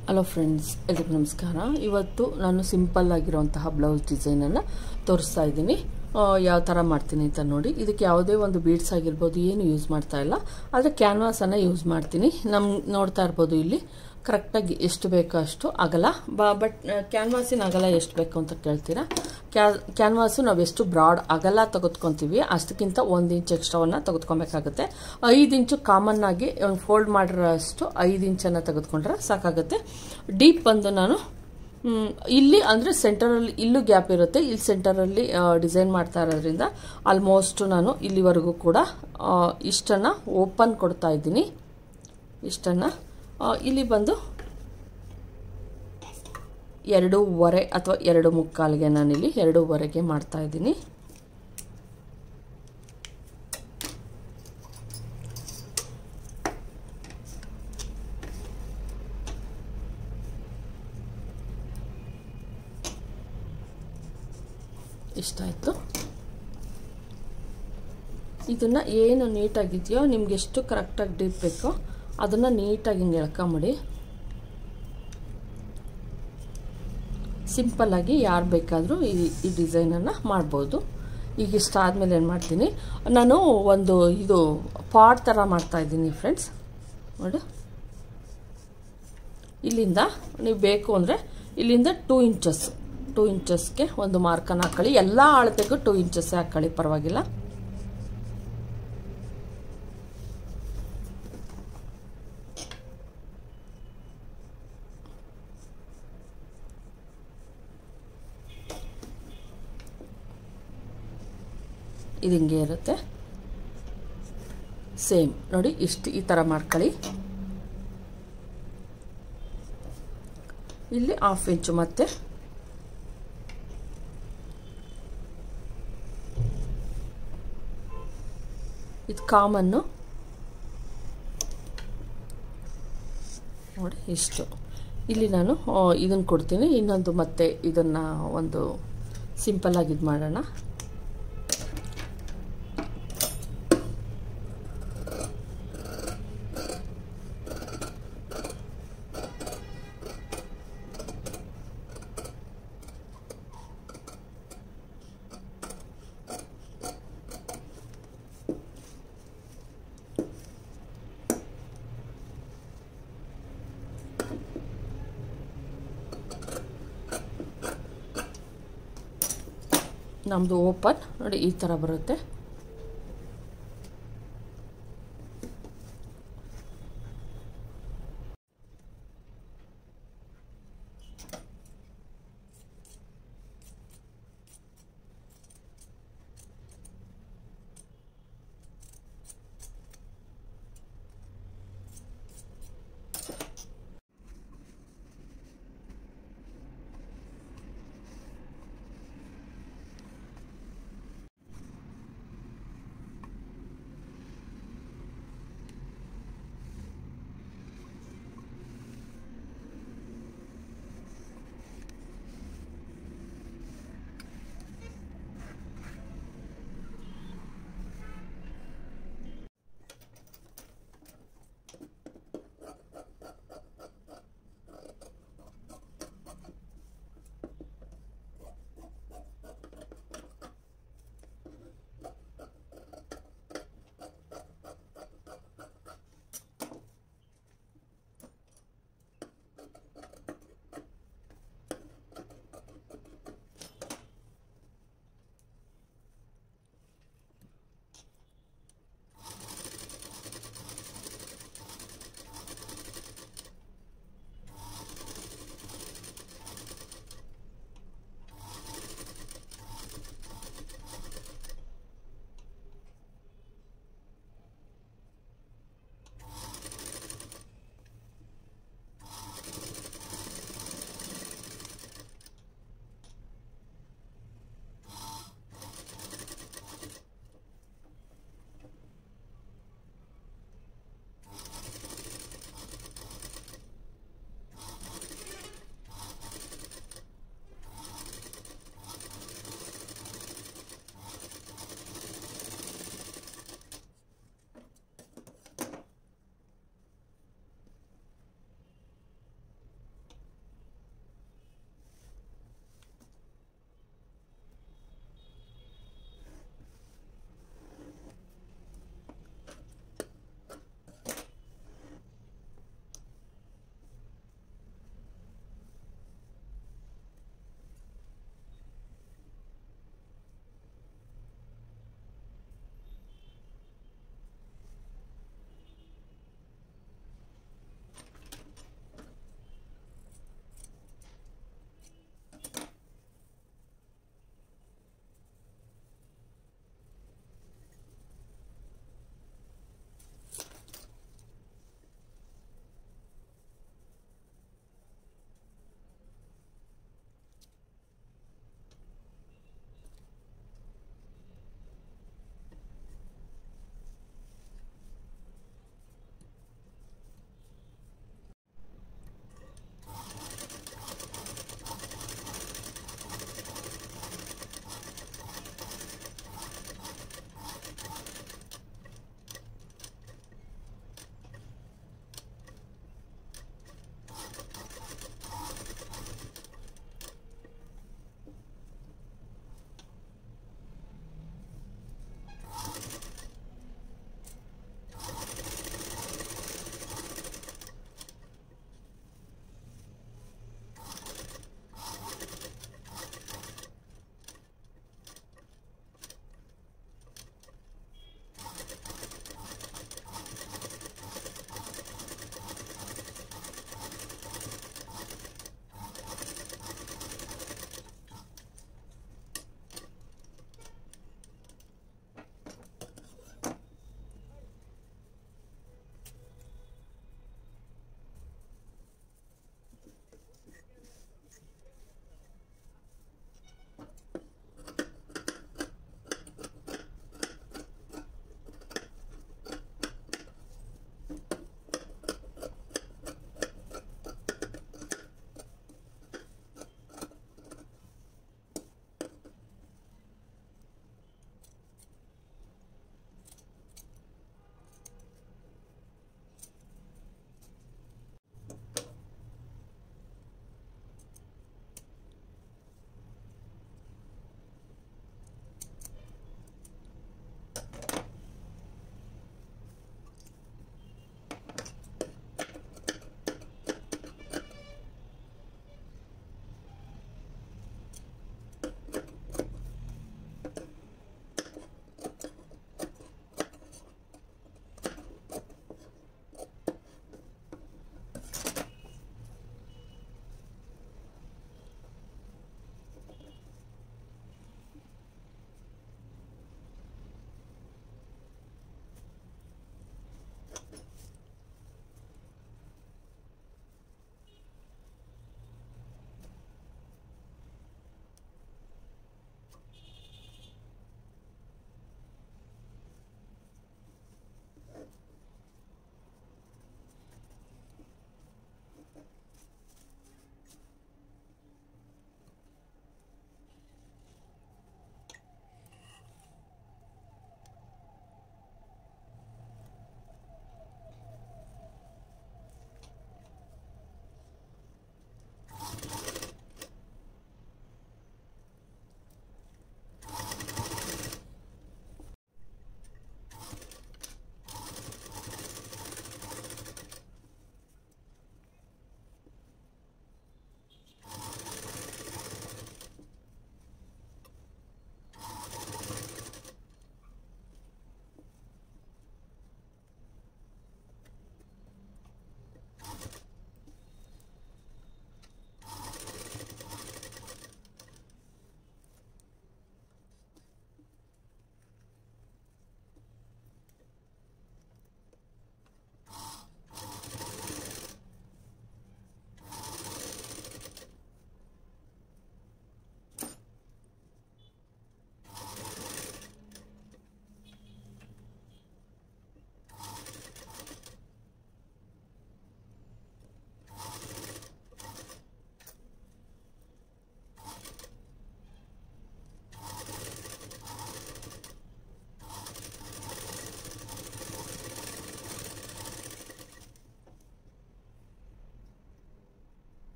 hello friends ಎಲ್ರಿಗೂ ನಮಸ್ಕಾರ ಇವತ್ತು ನಾನು ಸಿಂಪಲ್ ಆಗಿರುವಂತಹ ಬ್ಲೌಸ್ ಡಿಸೈನನ್ನು ತೋರಿಸ್ತಾ ಇದ್ದೀನಿ ಯಾವ ಥರ ಮಾಡ್ತೀನಿ ಅಂತ ನೋಡಿ ಇದಕ್ಕೆ ಯಾವುದೇ ಒಂದು ಬೀಡ್ಸ್ ಆಗಿರ್ಬೋದು ಏನು ಯೂಸ್ ಮಾಡ್ತಾ ಇಲ್ಲ ಆದರೆ ಕ್ಯಾನ್ವಾಸನ್ನು ಯೂಸ್ ಮಾಡ್ತೀನಿ ನಮ್ಮ ನೋಡ್ತಾ ಇರ್ಬೋದು ಇಲ್ಲಿ ಕರೆಕ್ಟಾಗಿ ಎಷ್ಟು ಬೇಕೋ ಅಷ್ಟು ಅಗಲ ಬ ಬಟ್ ಕ್ಯಾನ್ವಾಸಿನ ಅಗಲ ಎಷ್ಟು ಬೇಕು ಅಂತ ಕೇಳ್ತೀರಾ ಕ್ಯಾ ಕ್ಯಾನ್ವಾಸು ನಾವು ಎಷ್ಟು ಬ್ರಾಡ್ ಅಗಲ ತೆಗೆದುಕೊತೀವಿ ಅಷ್ಟಕ್ಕಿಂತ ಒಂದು ಇಂಚ್ ಎಕ್ಸ್ಟ್ರಾವನ್ನು ತೆಗೆದುಕೊಬೇಕಾಗುತ್ತೆ ಐದು ಇಂಚು ಕಾಮನ್ ಆಗಿ ಫೋಲ್ಡ್ ಮಾಡಿರೋಷ್ಟು ಐದು ಇಂಚನ್ನು ತೆಗೆದುಕೊಂಡ್ರೆ ಸಾಕಾಗುತ್ತೆ ಡೀಪ್ ಬಂದು ನಾನು ಇಲ್ಲಿ ಅಂದರೆ ಸೆಂಟರಲ್ಲಿ ಇಲ್ಲೂ ಗ್ಯಾಪ್ ಇರುತ್ತೆ ಇಲ್ಲಿ ಸೆಂಟರಲ್ಲಿ ಡಿಸೈನ್ ಮಾಡ್ತಾ ಇರೋದ್ರಿಂದ ಆಲ್ಮೋಸ್ಟ್ ನಾನು ಇಲ್ಲಿವರೆಗೂ ಕೂಡ ಇಷ್ಟನ್ನು ಓಪನ್ ಕೊಡ್ತಾ ಇದ್ದೀನಿ ಇಷ್ಟನ್ನು ಇಲ್ಲಿ ಬಂದು ಎರಡೂವರೆ ಅಥವಾ ಎರಡು ಮುಕ್ಕಾಲಿಗೆ ನಾನಿಲ್ಲಿ ಎರಡೂವರೆಗೆ ಮಾಡ್ತಾ ಇದ್ದೀನಿ ಇಷ್ಟ ಆಯಿತು ಇದನ್ನು ಏನು ನೀಟಾಗಿದೆಯೋ ನಿಮ್ಗೆ ಎಷ್ಟು ಕರೆಕ್ಟಾಗಿ ಡೀಪ್ ಬೇಕೋ ಅದನ್ನು ನೀಟಾಗಿ ಹಿಂಗೆ ಎಳ್ಕೊಂಬಿಡಿ ಸಿಂಪಲ್ಲಾಗಿ ಯಾರು ಬೇಕಾದರೂ ಈ ಈ ಡಿಸೈನನ್ನು ಮಾಡ್ಬೋದು ಈಗ ಇಷ್ಟ ಆದಮೇಲೆ ಏನು ಮಾಡ್ತೀನಿ ನಾನು ಒಂದು ಇದು ಪಾಟ್ ಥರ ಮಾಡ್ತಾಯಿದ್ದೀನಿ ಫ್ರೆಂಡ್ಸ್ ನೋಡಿ ಇಲ್ಲಿಂದ ನೀವು ಬೇಕು ಅಂದರೆ ಇಲ್ಲಿಂದ ಟೂ ಇಂಚಸ್ ಟೂ ಇಂಚಸ್ಗೆ ಒಂದು ಮಾರ್ಕನ್ನು ಹಾಕೊಳ್ಳಿ ಎಲ್ಲ ಅಳತೆಗೂ ಟೂ ಇಂಚಸ್ಸೇ ಹಾಕೊಳ್ಳಿ ಪರವಾಗಿಲ್ಲ ಇದು ಹಿಂಗೆ ಇರುತ್ತೆ ಸೇಮ್ ನೋಡಿ ಇಷ್ಟು ಈ ಥರ ಮಾಡ್ಕೊಳ್ಳಿ ಇಲ್ಲಿ ಹಾಫ್ ಇಂಚು ಮತ್ತೆ ಇದು ಕಾಮನ್ನು ನೋಡಿ ಇಷ್ಟು ಇಲ್ಲಿ ನಾನು ಇದನ್ನು ಕೊಡ್ತೀನಿ ಇನ್ನೊಂದು ಮತ್ತೆ ಇದನ್ನು ಒಂದು ಸಿಂಪಲ್ಲಾಗಿ ಇದು ಮಾಡೋಣ ನಮ್ಮದು ಓಪನ್ ನೋಡಿ ಈ ಥರ ಬರುತ್ತೆ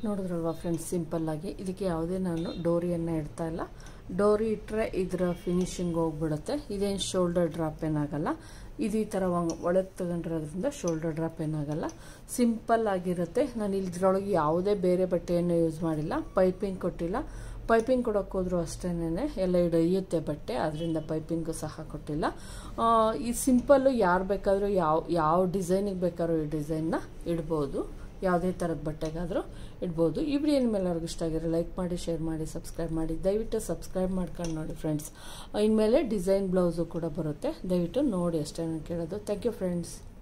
ನೋಡಿದ್ರಲ್ವ ಫ್ರೆಂಡ್ಸ್ ಸಿಂಪಲ್ಲಾಗಿ ಇದಕ್ಕೆ ಯಾವುದೇ ನಾನು ಡೋರಿಯನ್ನು ಇಡ್ತಾ ಇಲ್ಲ ಡೋರಿ ಇಟ್ಟರೆ ಇದರ ಫಿನಿಶಿಂಗ್ ಹೋಗ್ಬಿಡುತ್ತೆ ಇದೇನು ಶೋಲ್ಡರ್ ಡ್ರಾಪ್ ಏನಾಗಲ್ಲ ಇದು ಈ ಥರ ಒಳಗೆ ತಗೊಂಡಿರೋದ್ರಿಂದ ಶೋಲ್ಡರ್ ಡ್ರಾಪ್ ಏನಾಗಲ್ಲ ಸಿಂಪಲ್ ಆಗಿರುತ್ತೆ ನಾನು ಇದ್ರೊಳಗೆ ಯಾವುದೇ ಬೇರೆ ಬಟ್ಟೆಯನ್ನು ಯೂಸ್ ಮಾಡಿಲ್ಲ ಪೈಪಿಂಗ್ ಕೊಟ್ಟಿಲ್ಲ ಪೈಪಿಂಗ್ ಕೊಡೋಕೆ ಹೋದ್ರು ಅಷ್ಟೇನೆ ಎಲ್ಲ ಹಿಡಿಯುತ್ತೆ ಬಟ್ಟೆ ಅದರಿಂದ ಪೈಪಿಂಗು ಸಹ ಕೊಟ್ಟಿಲ್ಲ ಈ ಸಿಂಪಲ್ಲು ಯಾರು ಬೇಕಾದರೂ ಯಾವ ಯಾವ ಡಿಸೈನಿಗೆ ಬೇಕಾದ್ರೂ ಈ ಡಿಸೈನ್ನ ಇಡ್ಬೋದು ಯಾವುದೇ ಥರದ ಬಟ್ಟೆಗಾದರೂ ಇಡ್ಬೋದು ಈ ವಿಡಿಯೋ ನಿಮ್ಮೆಲ್ಲರಿಗೂ ಇಷ್ಟ ಆಗಿರೋ ಲೈಕ್ ಮಾಡಿ ಶೇರ್ ಮಾಡಿ ಸಬ್ಸ್ಕ್ರೈಬ್ ಮಾಡಿ ದಯವಿಟ್ಟು ಸಬ್ಸ್ಕ್ರೈಬ್ ಮಾಡ್ಕೊಂಡು ನೋಡಿ ಫ್ರೆಂಡ್ಸ್ ಇನ್ಮೇಲೆ ಡಿಸೈನ್ ಬ್ಲೌಸು ಕೂಡ ಬರುತ್ತೆ ದಯವಿಟ್ಟು ನೋಡಿ ಅಷ್ಟೇ ನಾನು ಕೇಳೋದು ಥ್ಯಾಂಕ್ ಯು ಫ್ರೆಂಡ್ಸ್